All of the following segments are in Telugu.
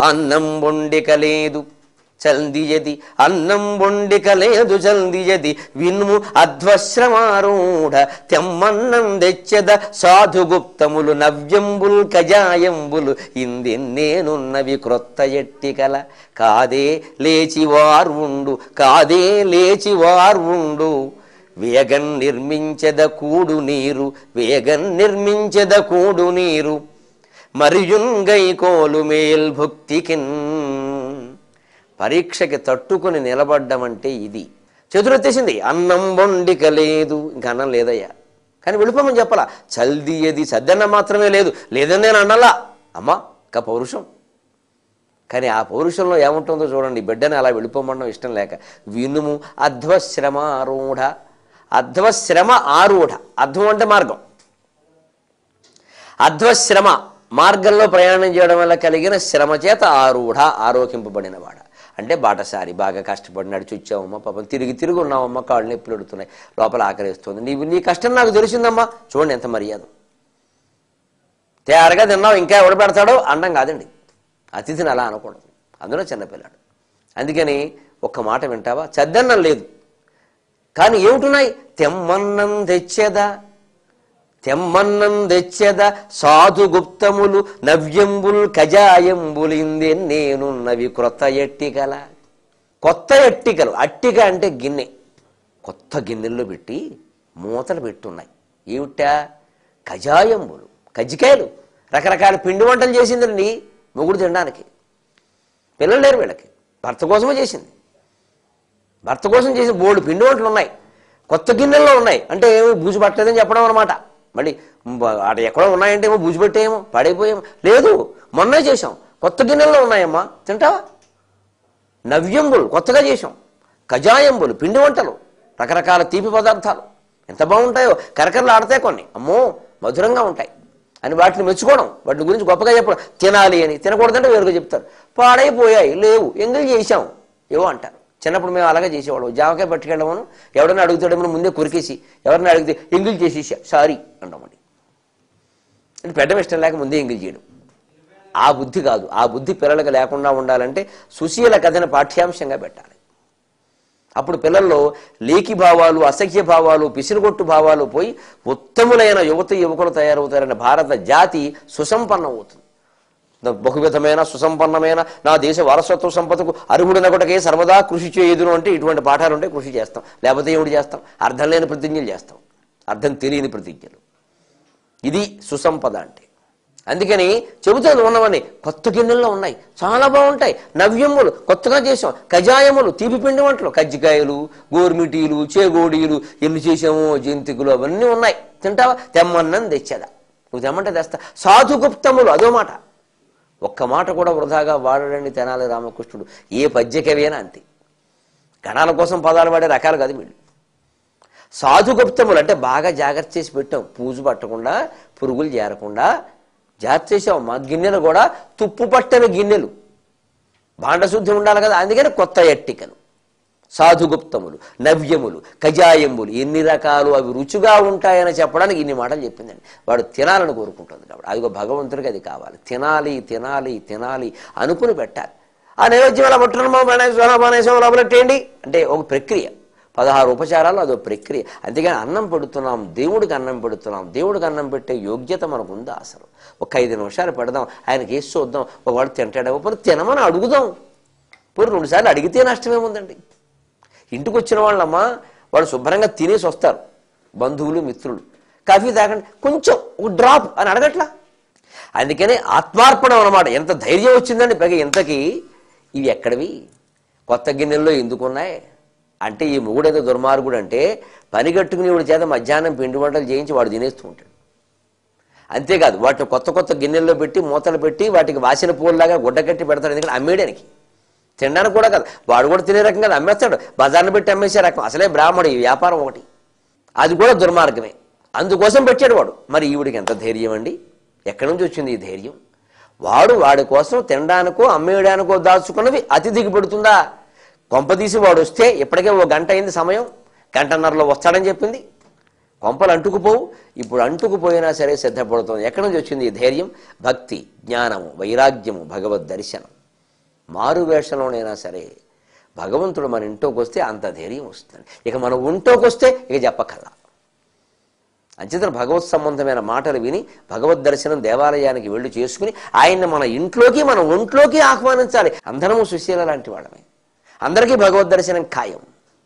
అన్నం బొండిక లేదు చల్దియది అన్నం బొండిక లేదు చల్దియది వినుము అధ్వశ్రమారూఢ తెమ్మన్నం తెచ్చెద సాధుగుప్తములు నవ్యంబుల్ కజాయంబులు ఇందెన్నేనున్నవి క్రొత్త ఎట్టికల కాదే లేచి వార్వుండు కాదే లేచి వార్వుండు వేగం నిర్మించద కూడు నీరు వేగం నిర్మించద కూడు నీరు మరియుంగై కోలు మేల్ భుక్తికిన్ పరీక్షకి తట్టుకుని నిలబడ్డం అంటే ఇది చేతులెత్తేసింది అన్నం బొండిక లేదు ఇంక అన్నం లేదయ్యా కానీ వెళ్ళిపోమని చెప్పాలా చల్దియది సద్దన్నం మాత్రమే లేదు లేదని నేను అన్నలా అమ్మా ఇంకా పౌరుషం కానీ ఆ పౌరుషంలో ఏముంటుందో చూడండి బిడ్డని అలా వెళ్ళిపోమడం ఇష్టం లేక వినుము అధ్వశ్రమ ఆరూఢ అధ్వశ్రమ ఆరూఢ అధ్వం అంటే మార్గం అధ్వశ్రమ మార్గంలో ప్రయాణం చేయడం వల్ల కలిగిన శ్రమ చేత ఆరూఢ ఆరోగ్యింపబడినవాడ అంటే బాటసారి బాగా కష్టపడి నడిచి వచ్చావమ్మా పాపం తిరిగి తిరిగి ఉన్నావమ్మా కాళ్ళు నొప్పులు ఎడుతున్నాయి లోపల ఆకలిస్తుంది నీవు నీ కష్టం నాకు తెలిసిందమ్మా చూడండి ఎంత మర్యాద తయారుగా తిన్నావు ఇంకా ఎవడు పెడతాడో అండం కాదండి అతిథిని అలా అనకూడదు అందులో చిన్నపిల్లాడు అందుకని ఒక్క మాట వింటావా చద్దన్నం లేదు కానీ ఏమిటున్నాయి తెమ్మన్నం తెచ్చేదా తెమ్మన్నం తెచ్చెద సాధుగుప్తములు నవ్యంబుల్ కజాయంబులిందే నేనున్నవి క్రొత్త ఎట్టికల కొత్త ఎట్టికలు అట్టిక అంటే గిన్నె కొత్త గిన్నెల్లో పెట్టి మూతలు పెట్టున్నాయి ఏమిటా కజాయంబులు కజ్జికాయలు రకరకాల పిండి వంటలు చేసిందండి మొగుడు తినడానికి పిల్లలు లేరు వీళ్ళకి భర్త కోసమే చేసింది భర్త కోసం చేసిన బోర్డు పిండి వంటలు ఉన్నాయి కొత్త గిన్నెల్లో ఉన్నాయి అంటే ఏమి బూజు పట్టలేదని చెప్పడం అనమాట మళ్ళీ బ- అక్కడ ఎక్కడో ఉన్నాయంటే ఏమో బూజు పెట్టేమో పడైపోయేమో లేదు మొన్నే చేసాం కొత్త గిన్నెల్లో ఉన్నాయమ్మా తింటావా నవ్యంబులు కొత్తగా చేసాం కజాయంబులు పిండి వంటలు రకరకాల తీపి పదార్థాలు ఎంత బాగుంటాయో కరకరలు ఆడతాయి కొన్ని అమ్మో మధురంగా ఉంటాయి అని వాటిని మెచ్చుకోవడం వాటి గురించి గొప్పగా చెప్పడం తినాలి అని తినకూడదంటే వేరుగా చెప్తారు పాడైపోయాయి లేవు ఎంగిల్ చేశాం ఏవో అంటారు చిన్నప్పుడు మేము అలాగే చేసేవాళ్ళం జామకాయ పట్టుకెళ్ళమను ఎవడన్నా అడుగుతాడేమో ముందే కొరికేసి ఎవరన్నా అడిగితే ఎంగిల్ చేసేసా సారీ అంటామండి అంటే పెట్టడం ఇష్టం లేక ముందే ఎంగిల్ చేయడం ఆ బుద్ధి కాదు ఆ బుద్ధి పిల్లలకు లేకుండా ఉండాలంటే సుశీల కథను పాఠ్యాంశంగా పెట్టాలి అప్పుడు పిల్లల్లో లేకి భావాలు అసఖ్య భావాలు పిసిరుగొట్టు భావాలు పోయి ఉత్తములైన యువత యువకులు తయారవుతారన్న భారత జాతి సుసంపన్నం అవుతుంది బహువిధమైన సుసంపన్నమైన నా దేశ వారసత్వ సంపదకు అర్హుడినొకటికే సర్వదా కృషి చేయదును అంటే ఇటువంటి పాఠాలు ఉంటే కృషి చేస్తాం లేకపోతే ఏమిటి చేస్తాం అర్థం లేని ప్రతిజ్ఞలు చేస్తాం అర్థం తెలియని ప్రతిజ్ఞలు ఇది సుసంపద అంటే అందుకని చెబుతాను ఉన్నవన్నీ కొత్త గిన్నెల్లో ఉన్నాయి చాలా బాగుంటాయి నవ్యములు కొత్తగా చేసాం కజాయములు తీపి పిండి వంటలు కజ్జికాయలు గోర్మిటీలు చేగోడీలు ఎన్ని చేసామో జంతికలు అవన్నీ ఉన్నాయి తింటావా తెమ్మన్నం తెచ్చేదా నువ్వు తెమ్మంటే తెస్తా సాధుగుప్తములు అదో మాట ఒక్క మాట కూడా వృధాగా వాడడండి తెనాలి రామకృష్ణుడు ఏ పద్యకవైనా అంతే గణాల కోసం పదాలు వాడే రకాలు కాదు వీళ్ళు సాధుగుప్తములు అంటే బాగా జాగ్రత్త చేసి పెట్టాం పూజ పట్టకుండా పురుగులు చేరకుండా జాగ్రత్త చేసాం మా గిన్నెలు కూడా తుప్పు పట్టని గిన్నెలు భాండశుద్ధి ఉండాలి కదా అందుకని కొత్త ఎట్టికలు సాధుగుప్తములు నవ్యములు కజాయములు ఎన్ని రకాలు అవి రుచిగా ఉంటాయని చెప్పడానికి ఇన్ని మాటలు చెప్పిందండి వాడు తినాలని కోరుకుంటుంది కాబట్టి అదిగో భగవంతుడికి అది కావాలి తినాలి తినాలి తినాలి అనుకుని పెట్టాలి ఆ నైవేద్యం అలా పట్టుకున్నాం లోపలెట్టేయండి అంటే ఒక ప్రక్రియ పదహారు ఉపచారాలు అదో ప్రక్రియ అందుకని అన్నం పెడుతున్నాం దేవుడికి అన్నం పెడుతున్నాం దేవుడికి అన్నం పెట్టే యోగ్యత మనకు ఉందా అసలు ఒక ఐదు నిమిషాలు పెడదాం ఆయనకి వేసి చూద్దాం ఒకవాడు తింటాడేమో పోనీ తినమని అడుగుదాం పోనీ రెండుసార్లు అడిగితే నష్టమేముందండి ఇంటికి వచ్చిన వాళ్ళమ్మా వాళ్ళు శుభ్రంగా తినేసి వస్తారు బంధువులు మిత్రులు కాఫీ తాగండి కొంచెం ఒక డ్రాప్ అని అడగట్లా అందుకనే ఆత్మార్పణం అన్నమాట ఎంత ధైర్యం వచ్చిందండి పైగా ఇంతకీ ఇవి ఎక్కడివి కొత్త గిన్నెల్లో ఎందుకున్నాయి అంటే ఈ మొగుడేదో దుర్మార్గుడు అంటే పని కట్టుకుని వాడి చేత మధ్యాహ్నం పిండి వంటలు చేయించి వాడు తినేస్తూ ఉంటాడు అంతేకాదు వాటిని కొత్త కొత్త గిన్నెల్లో పెట్టి మూతలు పెట్టి వాటికి వాసిన పూలలాగా గుడ్డ కట్టి పెడతాడు ఎందుకంటే అమ్మేయడానికి తినడానికి కూడా కాదు వాడు కూడా తినే రకం కాదు అమ్మేస్తాడు బజార్ని పెట్టి అమ్మేసే రకం అసలే బ్రాహ్మడు ఈ వ్యాపారం ఒకటి అది కూడా దుర్మార్గమే అందుకోసం పెట్టాడు వాడు మరి ఈవిడికి ఎంత ధైర్యం అండి ఎక్కడి నుంచి వచ్చింది ఈ ధైర్యం వాడు వాడి కోసం తినడానికో అమ్మేయడానికో దాచుకున్నవి అతిథికి పెడుతుందా కొంపదీసి వాడు వస్తే ఇప్పటికే ఓ గంట అయింది సమయం గంటన్నరలో వస్తాడని చెప్పింది కొంపలు అంటుకుపోవు ఇప్పుడు అంటుకుపోయినా సరే సిద్ధపడుతుంది ఎక్కడి నుంచి వచ్చింది ఈ ధైర్యం భక్తి జ్ఞానము వైరాగ్యము భగవద్ దర్శనం మారు వేషంలోనైనా సరే భగవంతుడు మన ఇంట్లోకి వస్తే అంత ధైర్యం వస్తుంది ఇక మన ఒంట్లోకి వస్తే ఇక చెప్పకల్లా అంచేతన భగవత్ సంబంధమైన మాటలు విని భగవద్ దర్శనం దేవాలయానికి వెళ్ళి చేసుకుని ఆయన్ని మన ఇంట్లోకి మన ఒంట్లోకి ఆహ్వానించాలి అందరము సుశీల లాంటి వాళ్ళమే అందరికీ భగవద్ దర్శనం ఖాయం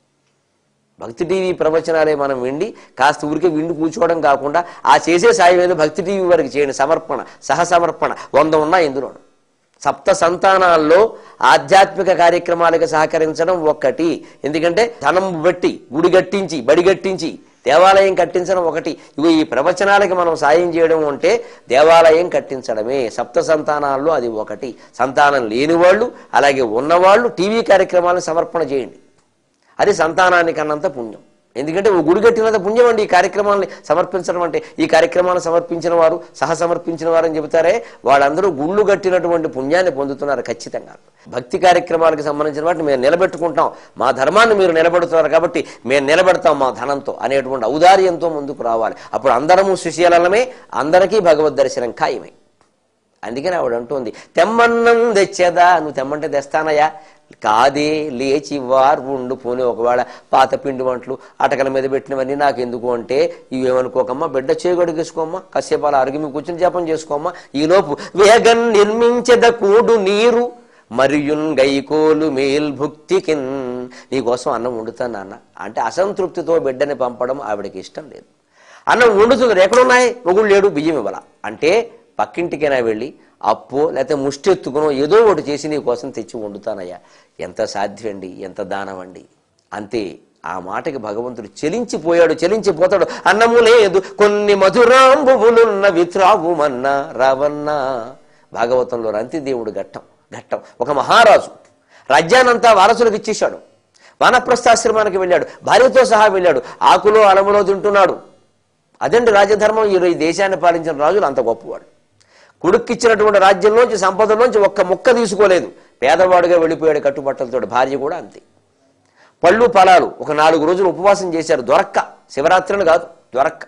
భక్తి టీవీ ప్రవచనాలే మనం విండి కాస్త ఊరికే విండి కూర్చోవడం కాకుండా ఆ చేసే సాయం ఏదో భక్తి టీవీ వారికి చేయండి సమర్పణ సహసమర్పణ వంద ఉన్నాయి ఇందులోను సప్త సంతానాల్లో ఆధ్యాత్మిక కార్యక్రమాలకు సహకరించడం ఒక్కటి ఎందుకంటే ధనం బట్టి గుడి కట్టించి బడి కట్టించి దేవాలయం కట్టించడం ఒకటి ఇవి ఈ ప్రవచనాలకి మనం సాయం చేయడం అంటే దేవాలయం కట్టించడమే సప్త సంతానాల్లో అది ఒకటి సంతానం లేని వాళ్ళు అలాగే ఉన్నవాళ్ళు టీవీ కార్యక్రమాలను సమర్పణ చేయండి అది సంతానానికి అన్నంత పుణ్యం ఎందుకంటే ఓ గుడి కట్టినంత పుణ్యం అండి ఈ కార్యక్రమాన్ని సమర్పించడం అంటే ఈ కార్యక్రమాన్ని సమర్పించిన వారు సహ సమర్పించిన వారు అని చెబుతారే వాళ్ళందరూ గుళ్ళు కట్టినటువంటి పుణ్యాన్ని పొందుతున్నారు ఖచ్చితంగా భక్తి కార్యక్రమాలకు సంబంధించిన వాటిని మేము నిలబెట్టుకుంటాం మా ధర్మాన్ని మీరు నిలబెడుతున్నారు కాబట్టి మేము నిలబెడతాం మా ధనంతో అనేటువంటి ఔదార్యంతో ముందుకు రావాలి అప్పుడు అందరము సుశీలమే అందరికీ భగవద్ దర్శనం ఖాయమే అందుకని ఆవిడ అంటుంది తెమ్మన్నం తెచ్చేదా నువ్వు తెమ్మంటే తెస్తానయ్యా కాదే లేచి వారు ఉండు పోనీ ఒకవేళ పాత పిండి వంటలు అటకల మీద పెట్టినవన్నీ నాకు ఎందుకు అంటే ఇవేమనుకోకమ్మా బిడ్డ చేయగడిగేసుకోమ్మా కాసేపు అలా అరిగి కూర్చుని జపం చేసుకోమ్మా ఈలోపు వేగం నిర్మించద కూడు నీరు మరియున్ గైకోలు మేల్భుక్తికిన్ నీకోసం అన్నం వండుతాను నాన్న అంటే అసంతృప్తితో బిడ్డని పంపడం ఆవిడకి ఇష్టం లేదు అన్నం వండుతుంది ఎక్కడున్నాయి మొగుడు లేడు బియ్యం ఇవ్వాల అంటే పక్కింటికైనా వెళ్ళి అప్పో లేకపోతే ముష్టి ఎత్తుకునో ఏదో ఒకటి చేసి నీ కోసం తెచ్చి వండుతానయ్యా ఎంత సాధ్యం అండి ఎంత దానం అండి అంతే ఆ మాటకి భగవంతుడు చెలించిపోయాడు చెలించిపోతాడు అన్నము లేదు కొన్ని మధురాంబువులున్న విత్రావుమన్నా రావన్నా భాగవతంలో రంతిదేవుడు ఘట్టం ఘట్టం ఒక మహారాజు రాజ్యానంతా వారసులకు ఇచ్చేశాడు వానప్రస్థాశ్రమానికి వెళ్ళాడు భార్యతో సహా వెళ్ళాడు ఆకులో అలములో తింటున్నాడు అదండి రాజధర్మం ఈ ఈ దేశాన్ని పాలించిన రాజులు అంత గొప్పవాడు కొడుక్కిచ్చినటువంటి రాజ్యంలోంచి సంపదలోంచి ఒక్క ముక్క తీసుకోలేదు పేదవాడుగా వెళ్ళిపోయాడు కట్టుబట్టలతో భార్య కూడా అంతే పళ్ళు ఫలాలు ఒక నాలుగు రోజులు ఉపవాసం చేశారు దొరక్క శివరాత్రిని కాదు దొరక్క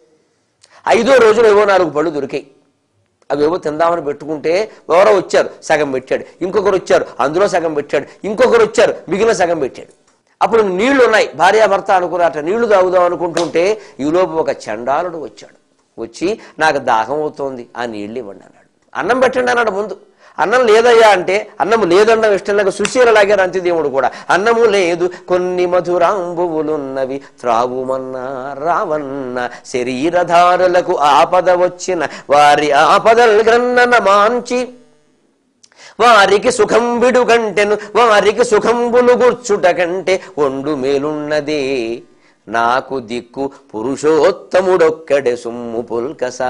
ఐదో రోజులు ఏవో నాలుగు పళ్ళు దొరికాయి అవేవో తిందామని పెట్టుకుంటే ఎవరో వచ్చారు సగం పెట్టాడు ఇంకొకరు వచ్చారు అందులో సగం పెట్టాడు ఇంకొకరు వచ్చారు మిగిలిన సగం పెట్టాడు అప్పుడు నీళ్లు ఉన్నాయి భార్యాభర్త అనుకున్నట్ట నీళ్లు తాగుదాం అనుకుంటుంటే ఈలోపు ఒక చండాలుడు వచ్చాడు వచ్చి నాకు దాహం అవుతోంది ఆ నీళ్ళు ఇవ్వండి అన్నాడు అన్నం పెట్టండి అన్నాడు ముందు అన్నం లేదయ్యా అంటే అన్నము లేదన్న ఇష్టం లేక సుశీలలాగే రంతిదేవుడు కూడా అన్నము లేదు కొన్ని మధురాంబువులున్నవి త్రాగుమన్నా రావన్న శరీరధారులకు ఆపద వచ్చిన వారి ఆపదల్ గ్రన్నన మాంచి వారికి సుఖం విడు కంటెను వారికి సుఖంబులు గుర్చుట కంటే ఒండు మేలున్నదే నాకు దిక్కు పురుషోత్తముడొక్కడే సుమ్ము పుల్కసా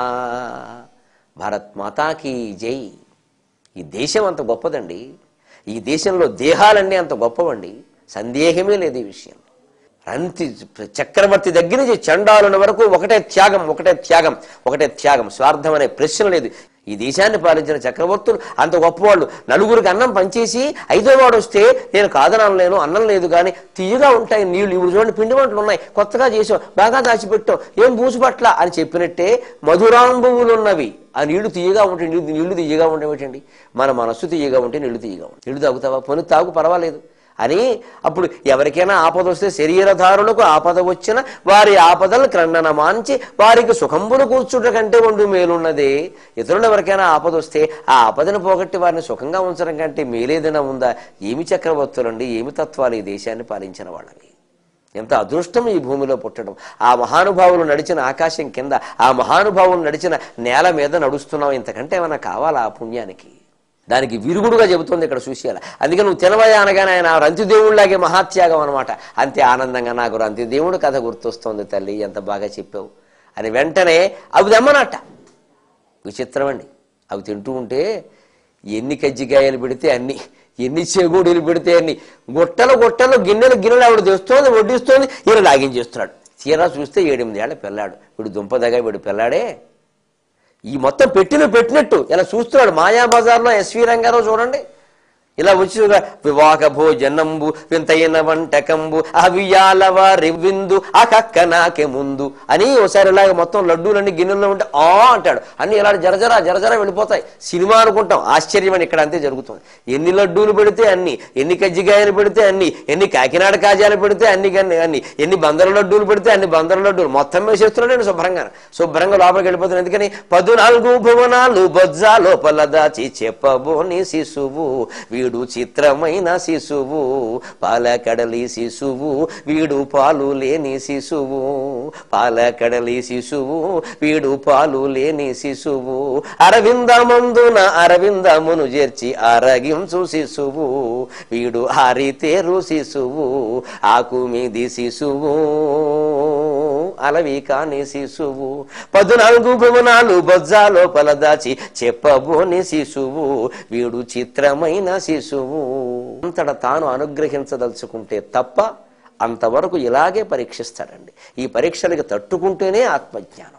భారత్ మాతాకి జై ఈ దేశం అంత గొప్పదండి ఈ దేశంలో దేహాలన్నీ అంత గొప్పవండి సందేహమే లేదు ఈ విషయం రంతి చక్రవర్తి దగ్గర నుంచి చండాలుని వరకు ఒకటే త్యాగం ఒకటే త్యాగం ఒకటే త్యాగం స్వార్థం అనే ప్రశ్న లేదు ఈ దేశాన్ని పాలించిన చక్రవర్తులు అంత గొప్పవాళ్ళు నలుగురికి అన్నం పంచేసి ఐదో వాడు వస్తే నేను కాదనలేను అన్నం లేదు కానీ తీయగా ఉంటాయి నీళ్లు ఇప్పుడు చూడండి పిండి వంటలు ఉన్నాయి కొత్తగా చేసాం బాగా దాచిపెట్టాం ఏం బూసుపట్ల అని చెప్పినట్టే మధురాంబువులు ఉన్నవి ఆ నీళ్లు తీయగా ఉంటే నీళ్లు నీళ్లు తీయగా ఉండేటండి మన మనస్సు తీయగా ఉంటే నీళ్లు తీయగా ఉంటాయి నీళ్లు తాగుతావా పొని తాగు పర్వాలేదు అని అప్పుడు ఎవరికైనా ఆపద వస్తే శరీరధారులకు ఆపద వచ్చిన వారి ఆపదలు క్రండన మాంచి వారికి సుఖంబును కూర్చుట కంటే ఉండు మేలున్నదే ఇతరులు ఎవరికైనా ఆపద వస్తే ఆ ఆపదను పోగొట్టి వారిని సుఖంగా ఉంచడం కంటే మేలేదైనా ఉందా ఏమి చక్రవర్తులండి ఏమి తత్వాలు ఈ దేశాన్ని పాలించిన వాళ్ళవి ఎంత అదృష్టం ఈ భూమిలో పుట్టడం ఆ మహానుభావులు నడిచిన ఆకాశం కింద ఆ మహానుభావులు నడిచిన నేల మీద నడుస్తున్నాం ఇంతకంటే ఏమైనా కావాలా ఆ పుణ్యానికి దానికి విరుగుడుగా చెబుతుంది ఇక్కడ సుశీల అందుకే నువ్వు తినవయ్యా అనగానే ఆయన రంతిదేవుడిలాగే మహాత్యాగం అనమాట అంతే ఆనందంగా నాకు రంతిదేవుడు కథ గుర్తొస్తోంది తల్లి ఎంత బాగా చెప్పావు అని వెంటనే అవి తెమ్మనట్ట విచిత్రం అండి అవి తింటూ ఉంటే ఎన్ని కజ్జికాయలు పెడితే అన్ని ఎన్ని చెగుడీలు పెడితే అన్ని గుట్టలు గుట్టలు గిన్నెలు గిన్నెలు ఆవిడ తెస్తోంది వడ్డిస్తోంది ఈయన లాగించేస్తున్నాడు తీరా చూస్తే ఏడెనిమిదేళ్ల పిల్లాడు వీడు దుంపదగా వీడు పిల్లాడే ఈ మొత్తం పెట్టిన పెట్టినట్టు ఇలా చూస్తున్నాడు మాయాబజార్లో ఎస్వి రంగారావు చూడండి ఇలా వచ్చి వివాహ భోజనంబు వింతైన వంటకంబు అవియాల వారి విందు ఆ కక్క నాకే ముందు అని ఒకసారి ఇలాగ మొత్తం లడ్డూలన్నీ గిన్నెల్లో ఉంటే ఆ అంటాడు అన్ని ఇలా జరజర జరజర వెళ్ళిపోతాయి సినిమా అనుకుంటాం ఆశ్చర్యం అని ఇక్కడ అంతే జరుగుతుంది ఎన్ని లడ్డూలు పెడితే అన్ని ఎన్ని కజ్జికాయలు పెడితే అన్ని ఎన్ని కాకినాడ కాజాలు పెడితే అన్ని అన్ని అన్ని ఎన్ని బందర లడ్డూలు పెడితే అన్ని బందర లడ్డూలు మొత్తం వేసేస్తున్నాడు శుభ్రంగా శుభ్రంగా లోపలికి వెళ్ళిపోతున్నాడు ఎందుకని పదునాలుగు భువనాలు బొజ్జా లోపల దాచి చెప్పబోని శిశువు వీడు చిత్రమైన శిశువు పాలకడలి శిశువు వీడు పాలు లేని శిశువు పాలకడలి శిశువు వీడు పాలు లేని శిశువు అరవిందమందున అరవిందమును చేర్చి అరగించు శిశువు వీడు ఆరితేరు శిశువు ఆకు మీది శిశువు అలవి కాని శిశువు పదునాలుగు భువనాలు బొజ్జా లోపల దాచి చెప్పబోని శిశువు వీడు చిత్రమైన శిశువు అంతట తాను అనుగ్రహించదలుచుకుంటే తప్ప అంతవరకు ఇలాగే పరీక్షిస్తాడండి ఈ పరీక్షలకు తట్టుకుంటేనే ఆత్మజ్ఞానం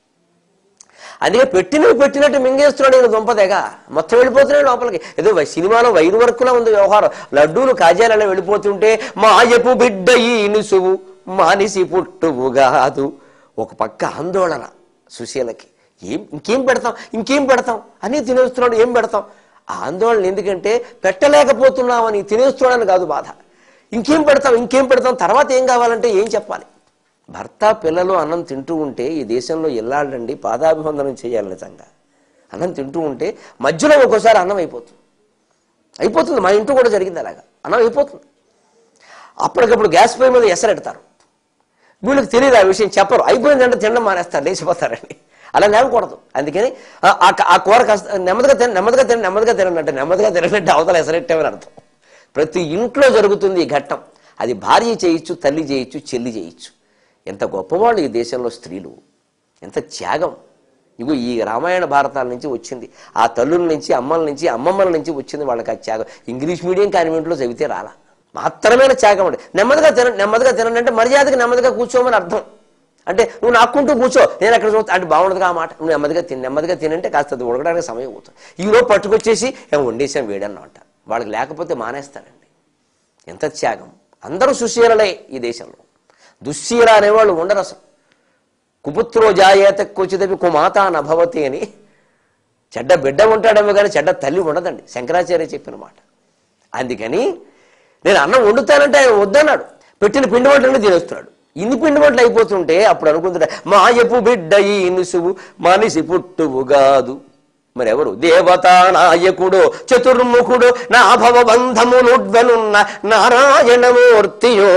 అందుకే పెట్టినవి పెట్టినట్టు మింగేస్తున్నాడు ఈయన దుంపదేగా మొత్తం వెళ్ళిపోతున్నాడు లోపలికి ఏదో వై- సినిమాలో వైరు వరకులా ఉంది వ్యవహారం లడ్డూలు కాజాలలో వెళ్ళిపోతుంటే మాయపు బిడ్డ ఈ ఇనుసువు మానిసి పుట్టువుగాదు ఒక పక్క ఆందోళన సుశీలకి ఏం ఇంకేం పెడతాం ఇంకేం పెడతాం అని తినేస్తున్నాడు ఏం పెడతాం ఆ ఆందోళన ఎందుకంటే పెట్టలేకపోతున్నామని తినేస్తున్నాడని కాదు బాధ ఇంకేం పెడతాం ఇంకేం పెడతాం తర్వాత ఏం కావాలంటే ఏం చెప్పాలి భర్త పిల్లలు అన్నం తింటూ ఉంటే ఈ దేశంలో ఇల్లాళ్ళండి పాదాభివందనం చేయాలి నిజంగా అన్నం తింటూ ఉంటే మధ్యలో ఒక్కోసారి అన్నం అయిపోతుంది అయిపోతుంది మా ఇంట్లో కూడా జరిగింది అలాగా అన్నం అయిపోతుంది అప్పటికప్పుడు గ్యాస్ పొయ్యి మీద ఎసరెడతారు వీళ్ళకి తెలియదు ఆ విషయం చెప్పరు అయిపోయిందంటే తినడం మానేస్తారు లేచిపోతారండి అలా లేవకూడదు అందుకని ఆ- ఆ- ఆ కూర కాస్త నెమ్మదిగా తిన నెమ్మదిగా తిన నెమ్మదిగా తినండి అంటే నెమ్మదిగా తినంటే అవతల ఎసరెట్టామని అర్థం ప్రతి ఇంట్లో జరుగుతుంది ఈ ఘట్టం అది భార్య చేయొచ్చు తల్లి చేయొచ్చు చెల్లి చేయొచ్చు ఎంత గొప్పవాళ్ళు ఈ దేశంలో స్త్రీలు ఎంత త్యాగం ఇగో ఈ రామాయణ భారతాల నుంచి వచ్చింది ఆ తల్లుల నుంచి అమ్మల నుంచి అమ్మమ్మల నుంచి వచ్చింది వాళ్ళకి ఆ త్యాగం ఇంగ్లీష్ మీడియం కాన్వెంట్లో చదివితే రాలా మాత్రమే త్యాగం అండి నెమ్మదిగా తిన నెమ్మదిగా తినండి అంటే మర్యాదకి నెమ్మదిగా కూర్చోమని అర్థం అంటే నువ్వు నాక్కుంటూ కూర్చో నేను అక్కడ చూస్తా అంటే బాగుండదుగా ఆ మాట నువ్వు నెమ్మదిగా తిని నెమ్మదిగా తినంటే కాస్త అది ఉడకడానికి సమయం అవుతుంది ఈలోపు పట్టుకొచ్చేసి ఏం వండేసాం వేడన్నా అంట వాళ్ళకి లేకపోతే మానేస్తారండి ఎంత త్యాగం అందరూ సుశీలలే ఈ దేశంలో దుశ్శీల అనేవాళ్ళు ఉండరు అసలు కుపుత్రో జాయేత క్వచితపి కుమాత నభవతి అని చెడ్డ బిడ్డ ఉంటాడేమో కానీ చెడ్డ తల్లి ఉండదండి శంకరాచార్య చెప్పిన మాట అందుకని నేను అన్నం వండుతానంటే ఆయన వద్దన్నాడు పెట్టిన పిండి వంటలన్నీ తినేస్తున్నాడు ఇన్ని పిండి వంటలు అయిపోతుంటే అప్పుడు అనుకుంటున్నా మాయపు బిడ్డ ఈ ఇనుసువు మనిషి పుట్టువు కాదు మరి ఎవరు దేవతా నాయకుడు చతుర్ముఖుడు నా భవ బంధమునుడ్వనున్న నారాయణమూర్తియో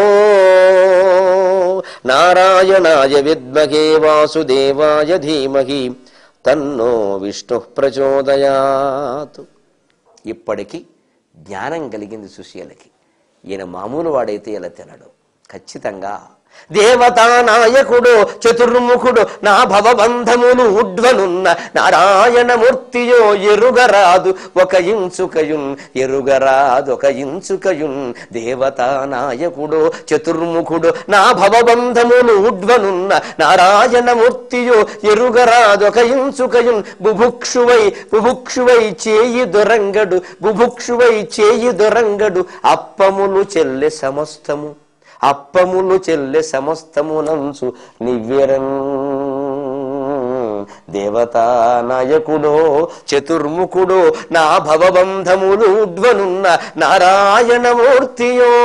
నారాయణాయ విద్మహే వాసుదేవాయ ధీమహి తన్నో విష్ణు ప్రచోదయాత్ ఇప్పటికీ జ్ఞానం కలిగింది సుశీలకి ఈయన మామూలు వాడైతే ఇలా తినడు ఖచ్చితంగా దేవతా నాయకుడు చతుర్ముఖుడు నా భవబంధములు ఉడ్వనున్న నారాయణమూర్తియో ఎరుగరాదు ఒక ఇంచుకయున్ ఎరుగరాదు ఒక ఇంచుకయున్ దేవతా నాయకుడు చతుర్ముఖుడు నా భవబంధములు ఉడ్వనున్న నారాయణమూర్తియో ఎరుగరాదు ఒక ఇంచుకయున్ బుభుక్షువై బుభుక్షువై చేయి దొరంగడు బుభుక్షువై చేయి దొరంగడు అప్పములు చెల్లె సమస్తము అప్పములు చెల్లె సమస్తమునంచు నివ్వెరన్ దేవతా నాయకుడో చతుర్ముఖుడో నా భవబంధములు ఉడ్వనున్న నారాయణమూర్తియో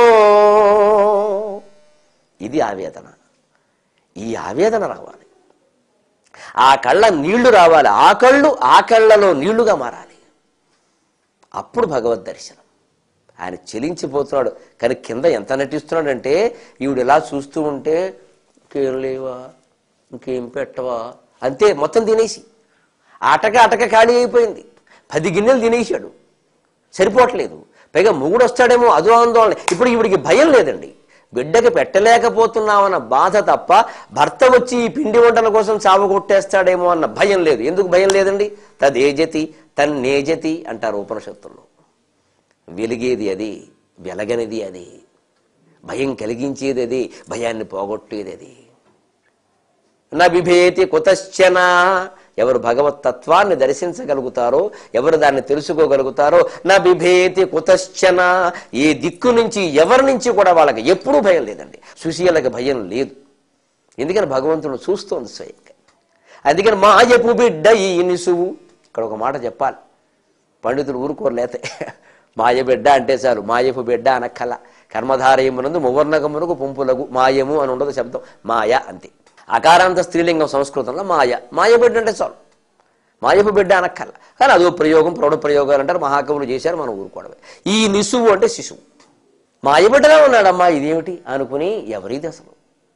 ఇది ఆవేదన ఈ ఆవేదన రావాలి ఆ కళ్ళ నీళ్లు రావాలి ఆ కళ్ళు ఆ కళ్ళలో నీళ్లుగా మారాలి అప్పుడు భగవద్ దర్శనం ఆయన చెలించిపోతున్నాడు కానీ కింద ఎంత నటిస్తున్నాడంటే ఈవిడ ఇలా చూస్తూ ఉంటే ఇంకేం లేవా ఇంకేం పెట్టవా అంతే మొత్తం తినేసి అటక అటక ఖాళీ అయిపోయింది పది గిన్నెలు తినేసాడు సరిపోవట్లేదు పైగా మొగుడు వస్తాడేమో అదో ఆందోళన ఇప్పుడు ఈవిడికి భయం లేదండి బిడ్డకి పెట్టలేకపోతున్నామన్న బాధ తప్ప భర్త వచ్చి ఈ పిండి వంటల కోసం చావు కొట్టేస్తాడేమో అన్న భయం లేదు ఎందుకు భయం లేదండి తదేజతి తన్నేజతి అంటారు ఉపనిషత్తుల్లో వెలిగేది అది వెలగనిది అది భయం కలిగించేది అది భయాన్ని పోగొట్టేది అది నా బిభేతి కుతశ్చన ఎవరు భగవత్ తత్వాన్ని దర్శించగలుగుతారో ఎవరు దాన్ని తెలుసుకోగలుగుతారో నా బిభేతి కుతశ్చన ఏ దిక్కు నుంచి ఎవరి నుంచి కూడా వాళ్ళకి ఎప్పుడూ భయం లేదండి సుశీలకి భయం లేదు ఎందుకని భగవంతుడు చూస్తోంది స్వయంగా అందుకని మాయపు బిడ్డ ఈ నిసువు ఇక్కడ ఒక మాట చెప్పాలి పండితులు ఊరుకోరలేతే మాయ బిడ్డ అంటే చాలు మాయపు బిడ్డ అనక్కల కర్మధారయమునందు మువర్ణకమునకు పుంపులకు మాయము అని ఉండదు శబ్దం మాయ అంతే అకారాంత స్త్రీలింగం సంస్కృతంలో మాయ మాయ బిడ్డ అంటే చాలు మాయపు బిడ్డ అనక్కల కానీ అదో ప్రయోగం ప్రౌఢ ప్రయోగాలు అంటారు మహాకవులు చేశారు మనం ఊరుకోవడమే ఈ నిసువు అంటే శిశువు మాయబిడ్డలా ఉన్నాడమ్మా ఇదేమిటి అనుకుని ఎవరిది అసలు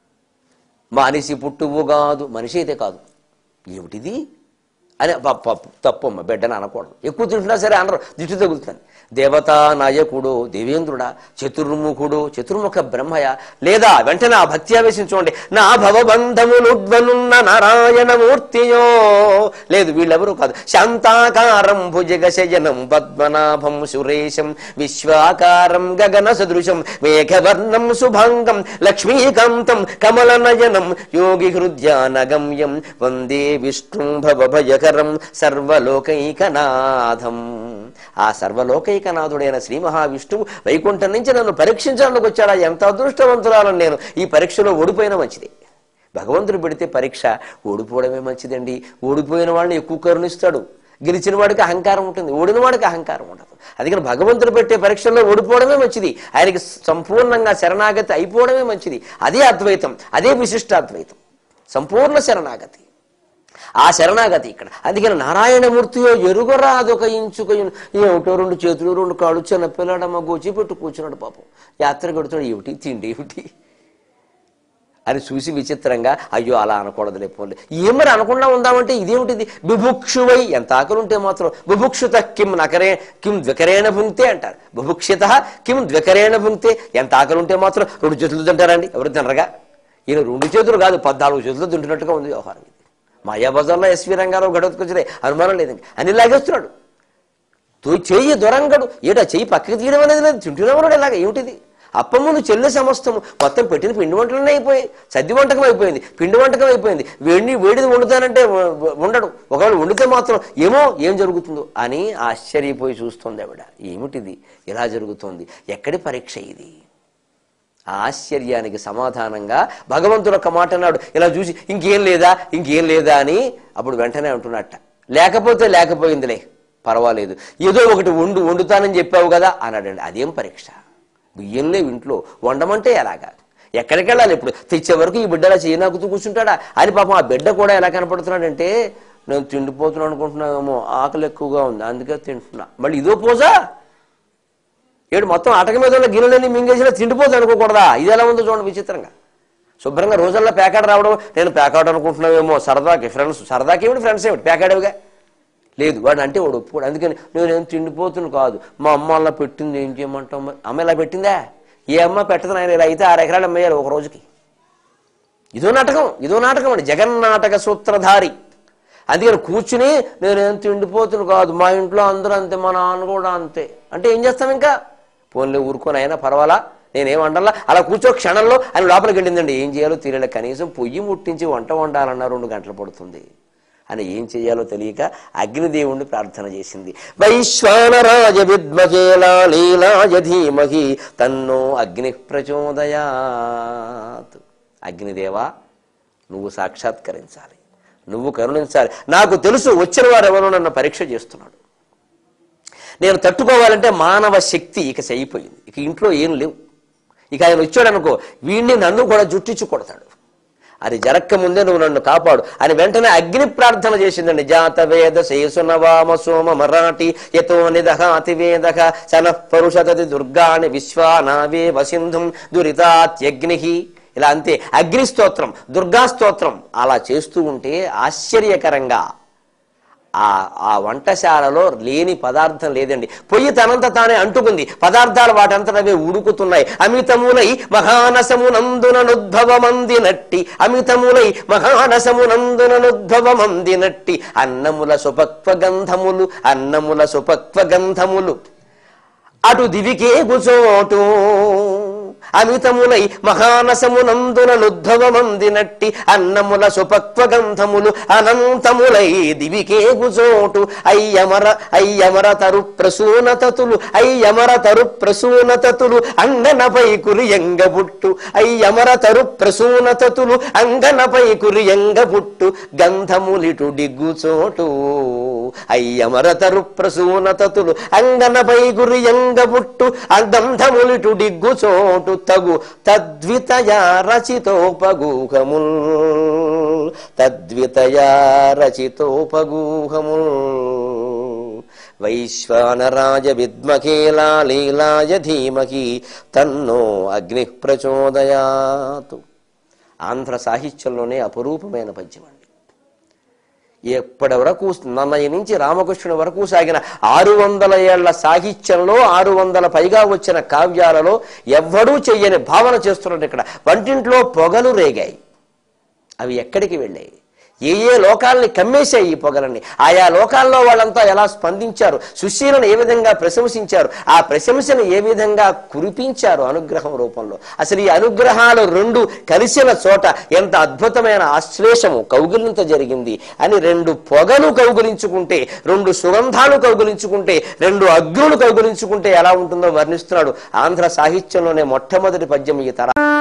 మనిషి పుట్టువు కాదు మనిషి అయితే కాదు ఏమిటిది అని ప- ప- తప్పమ్మ బిడ్డని అనకూడదు ఎక్కువ తింటున్నా సరే అనరు దిష్టి తగులుతుంది దేవతా నాయకుడు దేవేంద్రుడా చతుర్ముఖుడు చతుర్ముఖ బ్రహ్మయ లేదా వెంటనే ఆ భక్తి ఆవేశించుకోండి నా భవబంధములుడ్వనున్న నారాయణమూర్తియో లేదు వీళ్ళెవరూ కాదు శాంతాకారం భుజగశయనం పద్మనాభం సురేశం విశ్వాకారం గగన సదృశం మేఘవర్ణం శుభాంగం లక్ష్మీకాంతం కమలనయనం యోగి హృద్యానగమ్యం వందే విష్ణుం భవభయకరం సర్వలోకైకనాథం ఆ సర్వలోకైకనాథుడైన శ్రీ మహావిష్ణువు వైకుంఠం నుంచి నన్ను పరీక్షించడానికి వచ్చాడా ఎంత అదృష్టవంతురాలను నేను ఈ పరీక్షలో ఓడిపోయిన మంచిది భగవంతుడు పెడితే పరీక్ష ఓడిపోవడమే మంచిదండి ఓడిపోయిన వాళ్ళని ఎక్కువ కరుణిస్తాడు గెలిచిన వాడికి అహంకారం ఉంటుంది ఓడిన వాడికి అహంకారం ఉండదు అందుకని భగవంతుడు పెట్టే పరీక్షల్లో ఓడిపోవడమే మంచిది ఆయనకి సంపూర్ణంగా శరణాగతి అయిపోవడమే మంచిది అదే అద్వైతం అదే విశిష్టాద్వైతం సంపూర్ణ శరణాగతి ఆ శరణాగతి ఇక్కడ అందుకని నారాయణమూర్తియో ఎరుగరాదొక ఇంచుక ఇన్- ఏమిటో రెండు చేతులు రెండు కాళ్ళు చిన్న పిల్లాడమ్మ గోచి పెట్టు కూర్చున్నాడు పాపం యాత్ర గడుతున్నాడు ఏమిటి తిండి ఏమిటి అని చూసి విచిత్రంగా అయ్యో అలా అనకూడదులే పోలే ఏం మరి అనకుండా ఉందామంటే ఇదేమిటిది బుభుక్షువై ఎంత ఆకలి ఉంటే మాత్రం బుభుక్షుత కిం నకరే కిం ద్వికరేణ భుంక్తే అంటారు బుభుక్షిత కిం ద్వికరేణ భుంక్తే ఎంత ఆకలి ఉంటే మాత్రం రెండు చేతులు తింటారండి ఎవరు తినరుగా ఈయన రెండు చేతులు కాదు పద్నాలుగు చేతులు తింటున్నట్టుగా ఉంది వ్యవహారం ఇది మాయాబజార్లో ఎస్వి రంగారావు గడవతుకొచ్చినాయి అనుమానం లేదండి అని లాగేస్తున్నాడు తో- చెయ్యి దొరంగడు ఏటా చెయ్యి పక్కకి తీయడం అనేది లేదు తింటున్నవాడు ఇలాగ ఏమిటిది అప్పమును చెల్లి సమస్తము మొత్తం పెట్టిన పిండి వంటలనే అయిపోయి సద్ది వంటకం అయిపోయింది పిండి వంటకం అయిపోయింది వేడి వేడిది వండుతానంటే వ- వ- ఉండడు ఒకవేళ వండితే మాత్రం ఏమో ఏం జరుగుతుందో అని ఆశ్చర్యపోయి చూస్తుంది ఆవిడ ఏమిటిది ఇలా జరుగుతోంది ఎక్కడి పరీక్ష ఇది ఆ ఆశ్చర్యానికి సమాధానంగా భగవంతుడు ఒక మాట అన్నాడు ఇలా చూసి ఇంకేం లేదా ఇంకేం లేదా అని అప్పుడు వెంటనే అంటున్నట్ట లేకపోతే లేకపోయిందిలే పర్వాలేదు ఏదో ఒకటి వండు వండుతానని చెప్పావు కదా అన్నాడండి అదేం పరీక్ష బియ్యం లేవు ఇంట్లో వండమంటే ఎలాగా ఎక్కడికి వెళ్ళాలి ఇప్పుడు తెచ్చే వరకు ఈ బిడ్డ అలా చేయనాకుతూ కూర్చుంటాడా అని పాపం ఆ బిడ్డ కూడా ఎలా కనపడుతున్నాడంటే నేను తిండిపోతున్నాను అనుకుంటున్నావేమో ఆకలి ఎక్కువగా ఉంది అందుకే తింటున్నా మళ్ళీ ఇదో పోజా ఏడు మొత్తం అటక మీద ఉన్న గిన్నెలన్నీ మింగేసినా తిండిపోతుంది అనుకోకూడదా ఇది ఎలా ఉందో చూడండి విచిత్రంగా శుభ్రంగా రోజుల్లో ప్యాకెట్ రావడం నేను ప్యాకెట్ అనుకుంటున్నావేమో సరదాకి ఫ్రెండ్స్ సరదాకి ఏమిటి ఫ్రెండ్స్ ఏమిటి ప్యాకెట్గా లేదు వాడు అంటే వాడు ఒప్పుకోడు అందుకని నేనేం తిండిపోతును కాదు మా అమ్మ అలా పెట్టింది ఏం చేయమంటావు మరి అమ్మ ఇలా పెట్టిందా ఏ అమ్మ పెట్టదు ఆయన ఇలా అయితే ఆరు ఎకరాలు అమ్మేయాలి ఒక రోజుకి ఇదో నాటకం ఇదో నాటకం అండి జగన్నాటక సూత్రధారి అందుకని కూర్చుని నేనేం తిండిపోతును కాదు మా ఇంట్లో అందరూ అంతే మా నాన్న కూడా అంతే అంటే ఏం చేస్తాం ఇంకా ఫోన్లో ఊరుకొని అయినా పర్వాలా నేనేం వండాలా అలా కూర్చో క్షణంలో ఆయన లోపలికి వెళ్ళిందండి ఏం చేయాలో తెలియలే కనీసం పొయ్యి ముట్టించి వంట వండాలన్నా రెండు గంటలు పడుతుంది అని ఏం చేయాలో తెలియక అగ్నిదేవుణ్ణి ప్రార్థన చేసింది వైశ్వానరాజ విద్మజేలా లీలాయ ధీమహి తన్నో అగ్ని ప్రచోదయాత్ అగ్నిదేవా నువ్వు సాక్షాత్కరించాలి నువ్వు కరుణించాలి నాకు తెలుసు వచ్చిన వారెవరో నన్ను పరీక్ష చేస్తున్నాడు నేను తట్టుకోవాలంటే మానవ శక్తి ఇక అయిపోయింది ఇక ఇంట్లో ఏం లేవు ఇక ఆయన వచ్చాడు అనుకో వీడిని నన్ను కూడా జుట్టించి కొడతాడు అది జరక్క ముందే నువ్వు నన్ను కాపాడు అని వెంటనే అగ్ని ప్రార్థన చేసిందండి జాత వేద శేసునవామ సోమ మరాఠి యతో నిదహాతి వేదక సన పరుషతది దుర్గాని విశ్వానావే వసింధుం దురితాత్యగ్ని ఇలా అంతే అగ్ని స్తోత్రం దుర్గా స్తోత్రం అలా చేస్తూ ఉంటే ఆశ్చర్యకరంగా ఆ ఆ వంటశాలలో లేని పదార్థం లేదండి పొయ్యి తనంత తానే అంటుకుంది పదార్థాలు వాటంతటవే ఉడుకుతున్నాయి అమితములై మహానసమునందుననుద్భవమందినట్టి అమితములై మహానసమునందుననుద్భవమందినట్టి అన్నముల సుపక్వ గంధములు అన్నముల సుపక్వ గంధములు అటు దివికే గుచోటు అమితములై మహానసమునందున నుద్భవమందినట్టి అన్నముల సుపక్వ గంధములు అనంతములై దివికేగు చోటు అయ్యమర అయ్యమర తరు ప్రసూనతతులు అయ్యమర తరు ప్రసూనతతులు అంగనపై కురియంగబుట్టు అయ్యమర తరు ప్రసూనతతులు అంగనపై కురియంగబుట్టు గంధములిటు డిగ్గు చోటు అయ్యమర తరు ప్రసూనతతులు అంగనపై గురియంగబుట్టు గంధములిటు డిగ్గు చోటు తగు తద్వితయా రచితోపగూహముల్ తద్వితయా రచితోపగూహముల్ వైశ్వానరాజ విద్మకేలా లీలాయ ధీమహి తన్నో అగ్ని ప్రచోదయాతు ఆంధ్ర సాహిత్యంలోనే అపురూపమైన పద్యం అండి ఎప్పటి వరకు నన్నయ్య నుంచి రామకృష్ణుని వరకు సాగిన ఆరు వందల ఏళ్ల సాహిత్యంలో ఆరు వందల పైగా వచ్చిన కావ్యాలలో ఎవ్వడూ చెయ్యని భావన చేస్తున్నాడు ఇక్కడ వంటింట్లో పొగలు రేగాయి అవి ఎక్కడికి వెళ్ళాయి ఏ ఏ లోకాలని కమ్మేశాయి ఈ పొగలని ఆయా లోకాల్లో వాళ్ళంతా ఎలా స్పందించారు సుశీలను ఏ విధంగా ప్రశంసించారు ఆ ప్రశంసను ఏ విధంగా కురిపించారు అనుగ్రహం రూపంలో అసలు ఈ అనుగ్రహాలు రెండు కలిసిన చోట ఎంత అద్భుతమైన ఆశ్లేషము కౌగిలింత జరిగింది అని రెండు పొగలు కౌగిలించుకుంటే రెండు సుగంధాలు కౌగిలించుకుంటే రెండు అగ్నులు కౌగిలించుకుంటే ఎలా ఉంటుందో వర్ణిస్తున్నాడు ఆంధ్ర సాహిత్యంలోనే మొట్టమొదటి పద్యం ఈ తర